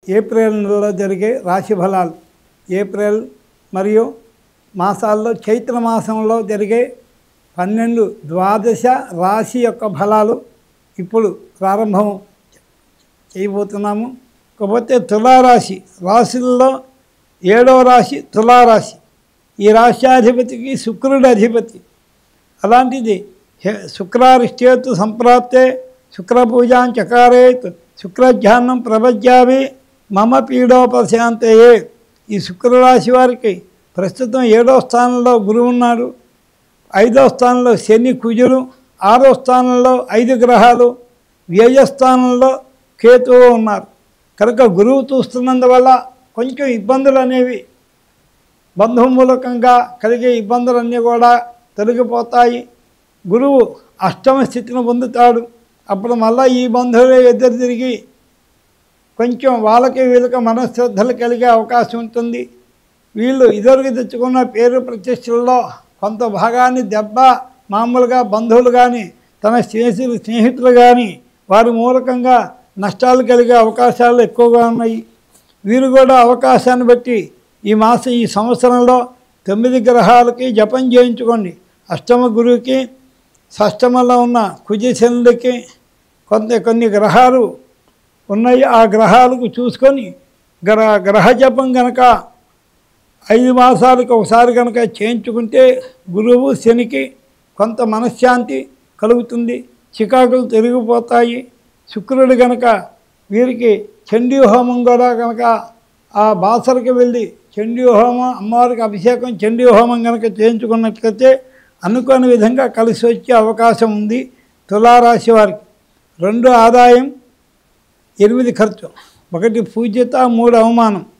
April నెలలో జరిగే రాశి ఫలాలు ఏప్రిల్ మరియు మాసాల్లో చైత్ర మాసంలో జరిగే పన్నెండు ద్వాదశ రాశి యొక్క ఫలాలు ఇప్పుడు ప్రారంభం చేయబోతున్నాము కాకపోతే తులారాశి రాశుల్లో ఏడవ రాశి తులారాశి ఈ రాశ్యాధిపతికి శుక్రుడు అధిపతి అలాంటిది హే- శుక్రారిష్టేతు సంప్రాప్తే శుక్రపూజాం చకారేత్ శుక్రధ్యానం ప్రపద్యామి మమ పీడోపశాంతయే ఈ శుక్రరాశి వారికి ప్రస్తుతం ఏడో స్థానంలో గురువు ఉన్నాడు ఐదో స్థానంలో శని కుజుడు ఆరో స్థానంలో ఐదు గ్రహాలు వ్యయస్థానంలో కేతువు ఉన్నారు కనుక గురువు చూస్తున్నందువల్ల కొంచెం ఇబ్బందులు అనేవి బంధుమూలకంగా కలిగే ఇబ్బందులన్నీ కూడా తొలగిపోతాయి గురువు అష్టమ స్థితిని పొందుతాడు అప్పుడు మళ్ళీ ఈ బంధువులే ఎదురు తిరిగి కొంచెం వాళ్ళకి వీళ్ళకి మనశ్రద్ధలు కలిగే అవకాశం ఉంటుంది వీళ్ళు ఇదివరకు తెచ్చుకున్న పేరు ప్రతిష్టల్లో కొంత భాగాన్ని దెబ్బ మామూలుగా బంధువులు కానీ తన స్నేహితులు స్నేహితులు కానీ వారి మూలకంగా నష్టాలు కలిగే అవకాశాలు ఎక్కువగా ఉన్నాయి వీరు కూడా అవకాశాన్ని బట్టి ఈ మాసం ఈ సంవత్సరంలో తొమ్మిది గ్రహాలకి జపం చేయించుకోండి అష్టమ గురువుకి షష్టమంలో ఉన్న కుజశనుడికి కొంత కొన్ని గ్రహాలు ఉన్నాయి ఆ గ్రహాలకు చూసుకొని గ్రహ గ్రహ జపం కనుక ఐదు మాసాలకు ఒకసారి కనుక చేయించుకుంటే గురువు శనికి కొంత మనశ్శాంతి కలుగుతుంది చికాకులు తిరిగిపోతాయి శుక్రుడు కనుక వీరికి చండీ హోమం కూడా కనుక ఆ బాసరకు వెళ్ళి చండీ హోమం అమ్మవారికి అభిషేకం చండీ హోమం కనుక చేయించుకున్నట్లయితే అనుకోని విధంగా కలిసి వచ్చే అవకాశం ఉంది తులారాశి వారికి రెండు ఆదాయం ఎనిమిది ఖర్చు ఒకటి పూజ్యత మూడు అవమానం